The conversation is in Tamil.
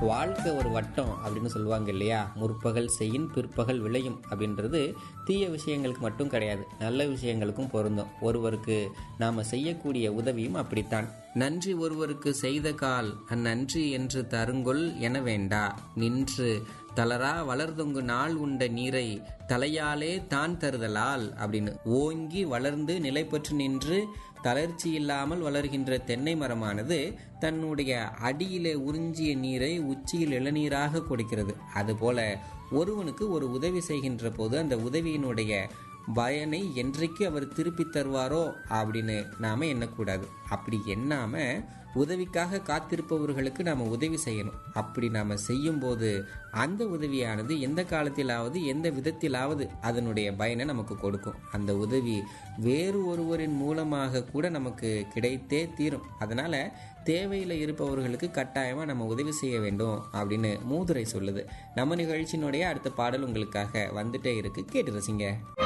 வாழ்க்கை ஒரு வட்டம் அப்படின்னு சொல்லுவாங்க இல்லையா முற்பகல் செய்யின் பிற்பகல் விளையும் அப்படின்றது தீய விஷயங்களுக்கு மட்டும் கிடையாது நல்ல விஷயங்களுக்கும் பொருந்தும் ஒருவருக்கு நாம செய்யக்கூடிய உதவியும் அப்படித்தான் நன்றி ஒருவருக்கு செய்த கால் அந்நன்றி என்று தருங்கொள் என வேண்டா நின்று தளரா வளர்தொங்கு நாள் உண்ட நீரை தலையாலே தான் தருதலால் அப்படின்னு ஓங்கி வளர்ந்து நிலை பெற்று நின்று தளர்ச்சி இல்லாமல் வளர்கின்ற தென்னை மரமானது தன்னுடைய அடியிலே உறிஞ்சிய நீரை உச்சியில் இளநீராக கொடுக்கிறது அதுபோல ஒருவனுக்கு ஒரு உதவி செய்கின்ற போது அந்த உதவியினுடைய பயனை என்றைக்கு அவர் திருப்பி தருவாரோ அப்படின்னு நாம எண்ணக்கூடாது அப்படி எண்ணாம உதவிக்காக காத்திருப்பவர்களுக்கு நாம உதவி செய்யணும் அப்படி நாம செய்யும் போது அந்த உதவியானது எந்த காலத்திலாவது எந்த விதத்திலாவது அதனுடைய பயனை நமக்கு கொடுக்கும் அந்த உதவி வேறு ஒருவரின் மூலமாக கூட நமக்கு கிடைத்தே தீரும் அதனால தேவையில் இருப்பவர்களுக்கு கட்டாயமா நம்ம உதவி செய்ய வேண்டும் அப்படின்னு மூதுரை சொல்லுது நம்ம நிகழ்ச்சியினுடைய அடுத்த பாடல் உங்களுக்காக வந்துட்டே இருக்கு கேட்டு ரசிங்க